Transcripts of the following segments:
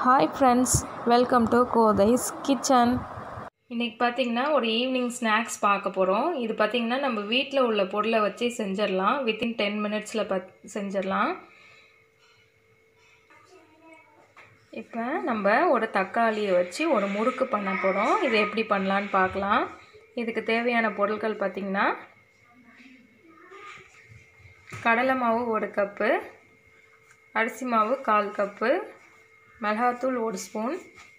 hi friends welcome to Kothai's kitchen இன்றைக்கி பார்த்தீங்கன்னா ஒரு ஈவினிங் ஸ்நாக்ஸ் பார்க்க போகிறோம் இது பார்த்திங்கன்னா நம்ம வீட்டில் உள்ள பொருளை வச்சு செஞ்சிடலாம் வித்தின் டென் மினிட்ஸில் பத் செஞ்சிடலாம் இப்போ நம்ம ஒரு தக்காளியை வச்சு ஒரு முறுக்கு பண்ண போகிறோம் இதை எப்படி பண்ணலான்னு பார்க்கலாம் இதுக்கு தேவையான பொருட்கள் பார்த்திங்கன்னா கடலை மாவு ஒரு கப்பு அரிசி மாவு கால் கப்பு மிளகாத்தூள் ஒரு ஸ்பூன்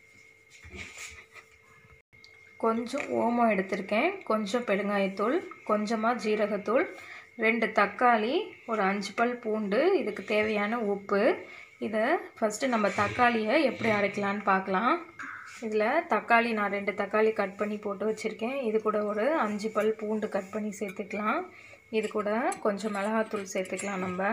கொஞ்சம் ஓமம் எடுத்திருக்கேன் கொஞ்சம் பெருங்காயத்தூள் கொஞ்சமாக ஜீரகத்தூள் ரெண்டு தக்காளி ஒரு அஞ்சு பல் பூண்டு இதுக்கு தேவையான உப்பு இதை ஃபஸ்ட்டு நம்ம தக்காளியை எப்படி அரைக்கலான்னு பார்க்கலாம் இதில் தக்காளி நான் ரெண்டு தக்காளி கட் பண்ணி போட்டு வச்சுருக்கேன் இது கூட ஒரு அஞ்சு பல் பூண்டு கட் பண்ணி சேர்த்துக்கலாம் இது கூட கொஞ்சம் மிளகாத்தூள் சேர்த்துக்கலாம் நம்ம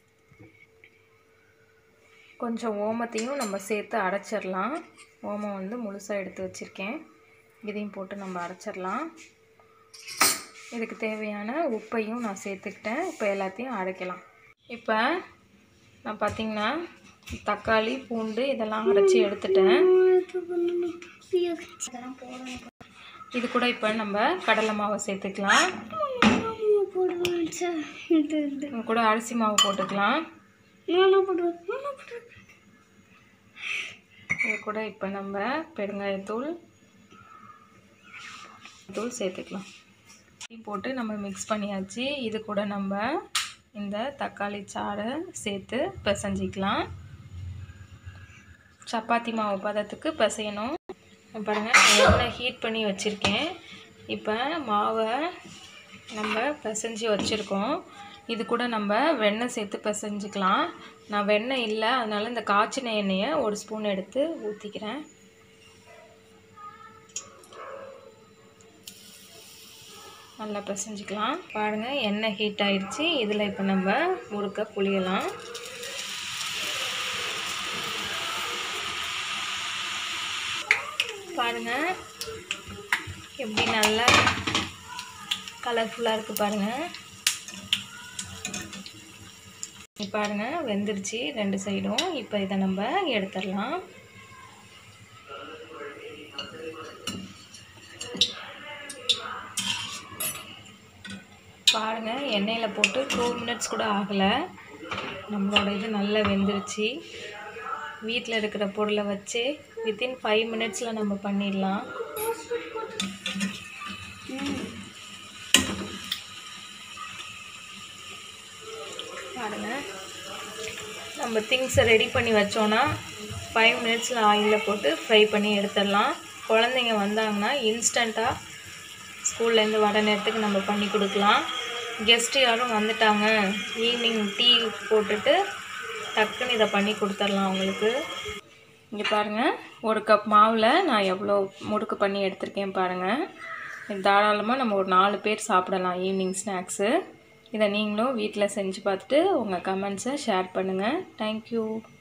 கொஞ்சம் ஓமத்தையும் நம்ம சேர்த்து அரைச்சிடலாம் ஓமம் வந்து முழுசாக எடுத்து வச்சுருக்கேன் இதையும் போட்டு நம்ம அரைச்சிடலாம் இதுக்கு தேவையான உப்பையும் நான் சேர்த்துக்கிட்டேன் இப்போ எல்லாத்தையும் அரைக்கலாம் இப்போ நான் பார்த்திங்கன்னா தக்காளி பூண்டு இதெல்லாம் அரைச்சி எடுத்துட்டேன் இது கூட இப்போ நம்ம கடலை மாவை சேர்த்துக்கலாம் இது கூட அரிசி மாவு போட்டுக்கலாம் இது கூட இப்போ நம்ம பெருங்காயத்தூள் தூள் சேர்த்துக்கலாம் போட்டு நம்ம மிக்ஸ் பண்ணியாச்சு இது கூட நம்ம இந்த தக்காளி சாறை சேர்த்து பிசைஞ்சிக்கலாம் சப்பாத்தி மாவு பதத்துக்கு பிசையணும் பாருங்கள் எண்ணெய் ஹீட் பண்ணி வச்சுருக்கேன் இப்போ மாவை நம்ம பிசைஞ்சு வச்சுருக்கோம் இது கூட நம்ம வெண்ணெய் சேர்த்து பிசைஞ்சிக்கலாம் நான் வெண்ணெய் இல்லை அதனால் இந்த காய்ச்சின எண்ணெயை ஒரு ஸ்பூன் எடுத்து ஊற்றிக்கிறேன் நல்லா பிசைஞ்சிக்கலாம் பாருங்கள் எண்ணெய் ஹீட் ஆயிடுச்சு இதில் இப்போ நம்ம முறுக்க புளியலாம் பாருங்கள் எப்படி நல்லா கலர்ஃபுல்லாக இருக்குது பாருங்கள் பாருங்கள் வெந்துருச்சு ரெண்டு சைடும் இப்போ இதை நம்ம எடுத்துடலாம் பாருங்கள் எண்ணெயில் போட்டு டூ மினிட்ஸ் கூட ஆகலை நம்மளோட இது நல்லா வெந்துருச்சு வீட்டில் இருக்கிற பொருளை வச்சு வித்தின் ஃபைவ் மினிட்ஸில் நம்ம பண்ணிடலாம் பாருங்கள் நம்ம திங்ஸை ரெடி பண்ணி வச்சோன்னா ஃபைவ் மினிட்ஸில் ஆயிலில் போட்டு ஃப்ரை பண்ணி எடுத்துடலாம் குழந்தைங்க வந்தாங்கன்னா இன்ஸ்டண்ட்டாக ஸ்கூல்லேருந்து வர நேரத்துக்கு நம்ம பண்ணி கொடுக்கலாம் கெஸ்ட்டு யாரும் வந்துட்டாங்க ஈவினிங் டீ போட்டுட்டு டக்குன்னு இதை பண்ணி கொடுத்துர்லாம் அவங்களுக்கு இங்கே பாருங்கள் ஒரு கப் மாவில் நான் எவ்வளோ முறுக்கு பண்ணி எடுத்திருக்கேன் பாருங்கள் தாராளமாக நம்ம ஒரு நாலு பேர் சாப்பிடலாம் ஈவினிங் ஸ்நாக்ஸு இதை நீங்களும் வீட்டில் செஞ்சு பார்த்துட்டு உங்கள் கமெண்ட்ஸை ஷேர் பண்ணுங்கள் தேங்க்யூ